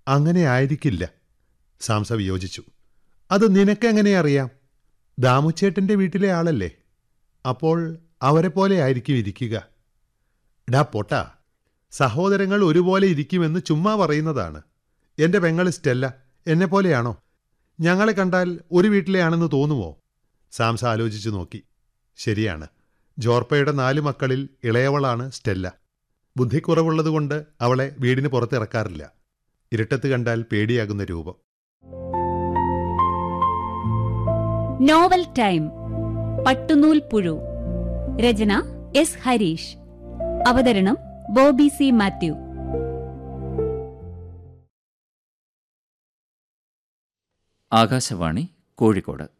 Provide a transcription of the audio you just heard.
അങ്ങനെ ആയിരിക്കില്ല സാംസ വിയോജിച്ചു അത് നിനക്കെങ്ങനെ അറിയാം ദാമുച്ചേട്ടന്റെ വീട്ടിലെ ആളല്ലേ അപ്പോൾ അവരെ പോലെ ആയിരിക്കും ഇരിക്കുക ഡാ പൊട്ടാ സഹോദരങ്ങൾ ഒരുപോലെ ഇരിക്കുമെന്ന് ചുമ്മാ പറയുന്നതാണ് എന്റെ പെങ്ങൾ സ്റ്റെല്ല എന്നെ പോലെയാണോ ഞങ്ങളെ കണ്ടാൽ ഒരു വീട്ടിലെയാണെന്ന് തോന്നുമോ സാംസ ആലോചിച്ചു നോക്കി ശരിയാണ് ജോർപ്പയുടെ നാല് മക്കളിൽ ഇളയവളാണ് സ്റ്റെല്ല ബുദ്ധിക്കുറവുള്ളതുകൊണ്ട് അവളെ വീടിന് പുറത്തിറക്കാറില്ല ഇരുട്ടത്ത് കണ്ടാൽ പേടിയാകുന്ന രൂപം നോവൽ ടൈം പട്ടുനൂൽ പുഴു രചന എസ് ഹരീഷ് അവതരണം ബോബി സി മാത്യു ആകാശവാണി കോഴിക്കോട്